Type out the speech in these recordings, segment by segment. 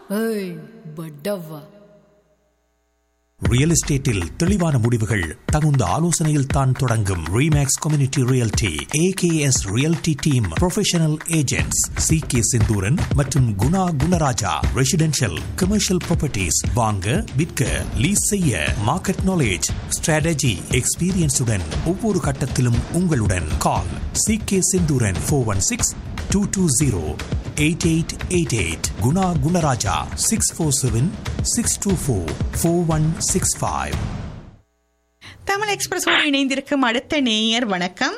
ஏய் பட்டவா ரியல் எஸ்டேட்டில் தெளிவான முடிவுகள் தகுந்த ஆலோசனையில் தான் தொடங்கும் Remax community realty AKS realty team professional agents C K Senthuran மற்றும் Guna Gunaraja residential commercial properties வாங்க விற்க லீஸ் செய்ய மார்க்கெட் நாலேஜ் ஸ்ட்ராட்டஜி எக்ஸ்பீரியன்ஸுடன் ஒவ்வொரு கட்டத்திலும் உங்களுடன் call C K Senthuran four one six two two zero eight eight eight eight Guna Gunaraja six four seven six two four four one six five Tamil எக்ஸ்பிரஸோடு இணைந்திருக்கும் அடுத்த நேயர் வணக்கம்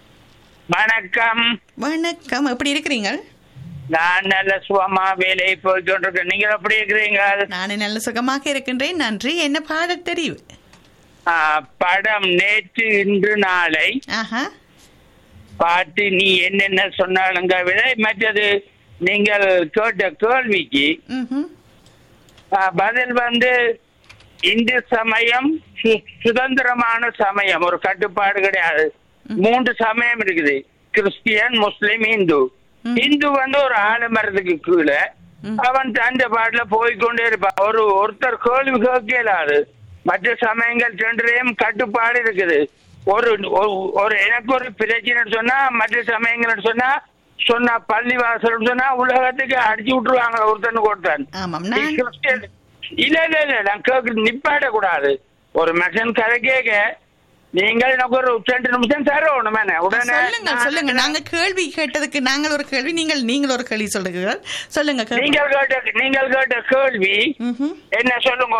வணக்கம் வணக்கம் எப்படி இருக்கிறீங்க நான் நல்ல சுகமா வேலையை போயிட்டு இருக்கேன் நீங்க எப்படி இருக்கிறீங்க நான் நல்ல சுகமாக இருக்கின்றேன் நன்றி என்ன பாடத் தெரிவு ஆ, படம் நேற்று இன்று நாளை ஆஹா பார்த்து நீ என்னென்ன சொன்னாலுங்க விட மற்றது நீங்கள் கேட்ட கேள்விக்கு ம்ஹும். ஆ, பதில் வந்து இந்து சமயம் சு- சுதந்திரமான சமயம் ஒரு கட்டுப்பாடு கிடையாது மூன்று சமயம் இருக்குது கிறிஸ்டியன் முஸ்லிம் இந்து இந்து வந்து ஒரு ஆலமரத்துக்கு கீழே அவன் தந்த பாட்டுல போய்க்கொண்டே இருப்பான் ஒரு ஒருத்தர் கேள்வி கேட்கலாது மற்ற சமயங்கள் சென்றையும் கட்டுப்பாடு இருக்குது ஒரு ஒரு- ஒரு எனக்கு ஒரு பிரச்சனை சொன்னா மற்ற சமயங்கள் சொன்னா சொன்னா பள்ளிவாசல் சொன்னா உலகத்துக்கு அடிச்சு விட்டுருவாங்க ஒருத்தனுக்கு ஒருத்தன் ஆமாம் நான் கிறிஸ்டியன் இல்ல இல்ல இல்ல நான் கேட்க நிப்பாட கூடாது ஒரு மகன் கதை கேட்க நீங்கள் எனக்கு ஒரு ரெண்டு நிமிஷம் தரணும் என்ன உடனே சொல்லுங்க சொல்லுங்க நாங்க கேள்வி கேட்டதுக்கு நாங்கள் ஒரு கேள்வி நீங்கள் நீங்கள் ஒரு கேள்வி சொல்லுங்கள் சொல்லுங்க கேள்வி. நீங்கள் கேட்ட நீங்கள் கேட்ட கேள்வி ம்ஹும். என்ன சொல்லுங்க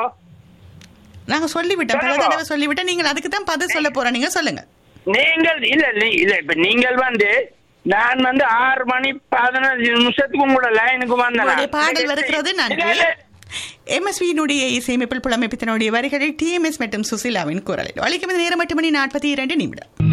நாங்க சொல்லிவிட்டோம் பல சொல்லுங்க. தடவை சொல்லிவிட்டோம் நீங்கள் அதுக்கு தான் பதில் சொல்ல போறோம் நீங்க சொல்லுங்க நீங்கள் இல்ல நீ- இல்ல இப்ப நீங்கள் வந்து நான் வந்து ஆறு மணி பதினஞ்சு நிமிஷத்துக்கு உங்களோட லைனுக்கு உங்களுடைய வந்தேன் பாடல் வருகிறது நன்றி இல்ல, இல்ல. எம்எஸ்வியினுடைய இசையமைப்பில் புலமைப்பித்தனுடைய வரிகளில் டிஎம்எஸ் மற்றும் சுசிலாவின் குரலில் வலிக்கும் நேரம் எட்டு மணி நாற்பத்தி இரண்டு நிமிடம்